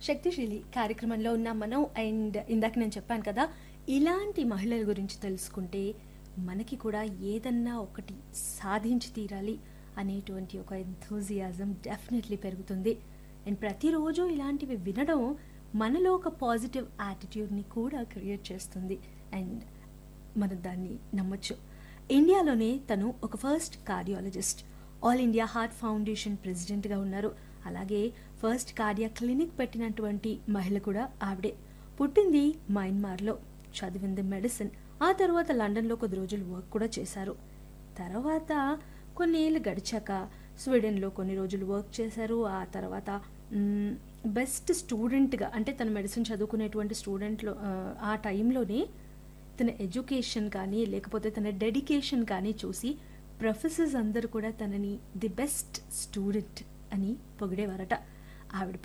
శక్తిశీలి కార్యక్రమంలో ఉన్న మనం అండ్ ఇందాక నేను చెప్పాను కదా ఇలాంటి మహిళల గురించి తెలుసుకుంటే మనకి కూడా ఏదన్నా ఒకటి సాధించి తీరాలి అనేటువంటి ఒక ఎంథూజియాజం డెఫినెట్లీ పెరుగుతుంది అండ్ ప్రతిరోజు ఇలాంటివి వినడం మనలో ఒక పాజిటివ్ యాటిట్యూడ్ని కూడా క్రియేట్ చేస్తుంది అండ్ మనం దాన్ని నమ్మొచ్చు ఇండియాలోనే తను ఒక first cardiologist all India heart foundation ప్రెసిడెంట్గా ఉన్నారు అలాగే ఫస్ట్ కార్డియా క్లినిక్ పెట్టినటువంటి మహిళ కూడా ఆవిడే పుట్టింది మయన్మార్లో చదివింది మెడిసిన్ ఆ తర్వాత లండన్లో కొద్ది రోజులు వర్క్ కూడా చేశారు తర్వాత కొన్నేళ్ళు గడిచాక స్వీడన్లో కొన్ని రోజులు వర్క్ చేశారు ఆ తర్వాత మ్, బెస్ట్ స్టూడెంట్గా అంటే తన మెడిసిన్ చదువుకునేటువంటి స్టూడెంట్లో ఆ, ఆ టైంలోనే తన ఎడ్యుకేషన్ కానీ లేకపోతే తన డెడికేషన్ కానీ చూసి ప్రొఫెసర్స్ అందరూ కూడా తనని ది బెస్ట్ స్టూడెంట్ అని పొగిడేవారట ఆవిడ